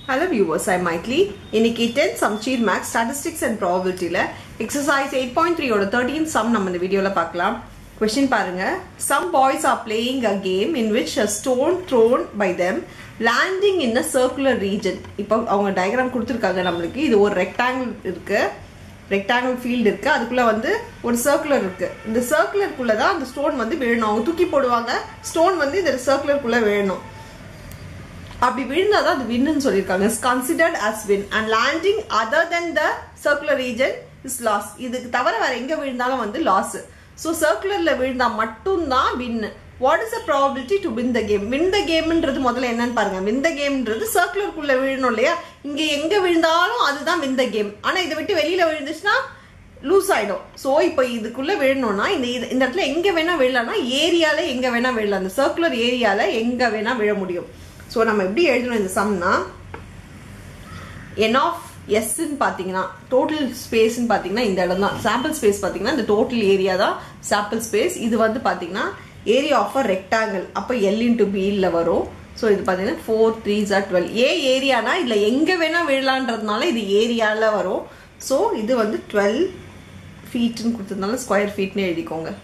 Hello viewers, I'm Maitli. இன்னைக்கு 10 Samcheer Max Statistics and Probabilityல exercise 8.3 ஓட 13 sum நம்ம இந்த வீடியோல பார்க்கலாம் கொஸ்டின் பாருங்க some boys are playing a game in which a stone thrown by them landing in a circular region இப்போ அவங்க diagram கொடுத்துருக்காங்க நம்மளுக்கு இது ஒரு ரெக்டாங்கிள் இருக்கு ரெக்டாங்கிள் ஃபீல்டு இருக்கு அதுக்குள்ள வந்து ஒரு சர்க்குலர் இருக்கு இந்த சர்க்குலருக்குள்ள தான் அந்த ஸ்டோன் வந்து விழணும் அவங்க தூக்கி போடுவாங்க ஸ்டோன் வந்து இந்த சர்க்குலருக்குள்ள விழணும் அப்படி விழுந்தாதான் அது வின்னு சொல்லியிருக்காங்க is considered as win and landing other then the circular region is loss இதுக்கு தவிர வேற எங்க விழுந்தாலும் வந்து லாஸ் ஸோ சர்க்குலர்ல விழுந்தா மட்டும்தான் win what is a probability to win the game win the கேம்ன்றது முதல்ல என்னன்னு பாருங்க வின் த கேம்ன்றது சர்க்குலருக்குள்ள விழணும் இல்லையா இங்க எங்க விழுந்தாலும் அதுதான் வின் த கேம் ஆனா இதை விட்டு வெளியில விழுந்துச்சுன்னா லூஸ் ஆயிடும் ஸோ இப்போ இதுக்குள்ள விழணும்னா இந்த இது- இந்த இடத்துல எங்க வேணா விழலாம்னா ஏரியால எங்க வேணா விழலாம் அந்த சர்க்குலர் ஏரியால எங்க வேணா விழ முடியும் ஸோ நம்ம எப்படி எழுதணும் இந்த சம்னா என் ஆஃப் எஸ்ன்னு பார்த்தீங்கன்னா டோட்டல் ஸ்பேஸ்ன்னு பார்த்தீங்கன்னா இந்த இடம் தான் சாம்பிள் ஸ்பேஸ் பார்த்தீங்கன்னா இந்த டோட்டல் ஏரியா தான் சாம்பிள் ஸ்பேஸ் இது வந்து பார்த்தீங்கன்னா ஏரியா ஆஃப் அ ரெக்டாங்கிள் அப்போ எல் இன்ட்டு பியில் வரும் ஸோ இது பார்த்தீங்கன்னா ஃபோர் த்ரீ ஜார் டுவெல் ஏ ஏரியானா இதில் எங்கே வேணால் விழலான்றதுனால இது ஏரியாவில் வரும் ஸோ இது வந்து டுவெல் ஃபீட்னு கொடுத்ததுனால ஸ்கொயர் ஃபீட்னு எழுதிக்கோங்க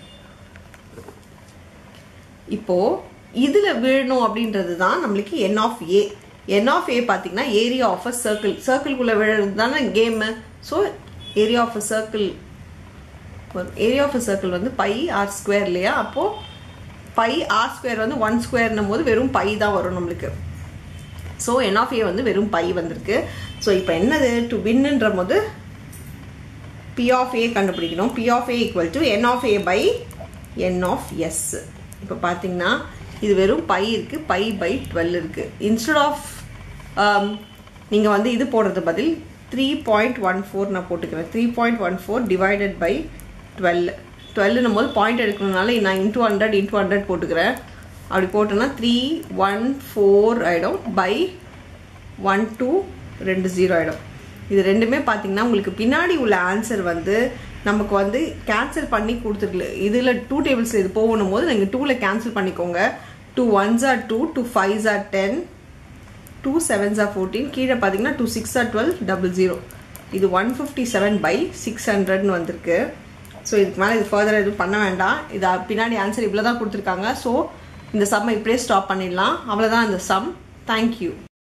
இப்போ இதுல விழணும் அப்படின்றது தான் நம்மளுக்கு என் of A N of A பார்த்தீங்கன்னா ஏரியா ஆஃப் அ சர்க்கிள் சர்க்கிள்குள்ள விழுறது தானே game so area of a circle area of a circle வந்து பை ஆர் ஸ்கொயர் இல்லையா அப்போ பை ஆர் ஸ்கொயர் வந்து ஒன் ஸ்கொயர்னும் போது வெறும் பை தான் வரும் நம்மளுக்கு ஸோ என் ஆஃப் ஏ வந்து வெறும் பை வந்திருக்கு ஸோ இப்போ என்னது டு வின்னுன்ற போது பி ஆஃப் ஏ கண்டுபிடிக்கணும் P of A equal to N of A by N of S இப்போ பார்த்தீங்கன்னா இது வெறும் பை இருக்குது பை பை டுவெல் இருக்குது இன்ஸ்டெட் ஆஃப் நீங்கள் வந்து இது போடுறது பதில் த்ரீ பாயிண்ட் ஒன் ஃபோர் நான் போட்டுக்கிறேன் three point one four divided by twelve டுவெல்னும் போது பாயிண்ட் எடுக்கணும்னால நான் இன்டூ ஹண்ட்ரட் இன்டூ ஹண்ட்ரட் போட்டுக்கிறேன் அப்படி போட்டோன்னா த்ரீ ஒன் ஃபோர் ஆகிடும் பை ஒன் டூ ரெண்டு ஜீரோ ஆகிடும் இது ரெண்டுமே பார்த்தீங்கன்னா உங்களுக்கு பின்னாடி உள்ள ஆன்சர் வந்து நமக்கு வந்து கேன்சல் பண்ணி கொடுத்துருக்கல இதில் டூ டேபிள்ஸ் இது போகணும் போது நீங்கள் டூவில் கேன்சல் பண்ணிக்கோங்க two ones or two two fives or ten two sevens or fourteen கீழே பார்த்தீங்கன்னா two six or twelve double zero இது one fifty seven by six ஹண்ட்ரட்னு வந்திருக்கு ஸோ இதுக்கு மேலே இது ஃபர்தர் எதுவும் பண்ண வேண்டாம் இது பின்னாடி ஆன்சர் இவ்வளோ தான் கொடுத்துருக்காங்க ஸோ இந்த சம்மை இப்படியே ஸ்டாப் பண்ணிடலாம் அவ்வளோதான் இந்த சம் தேங்க்யூ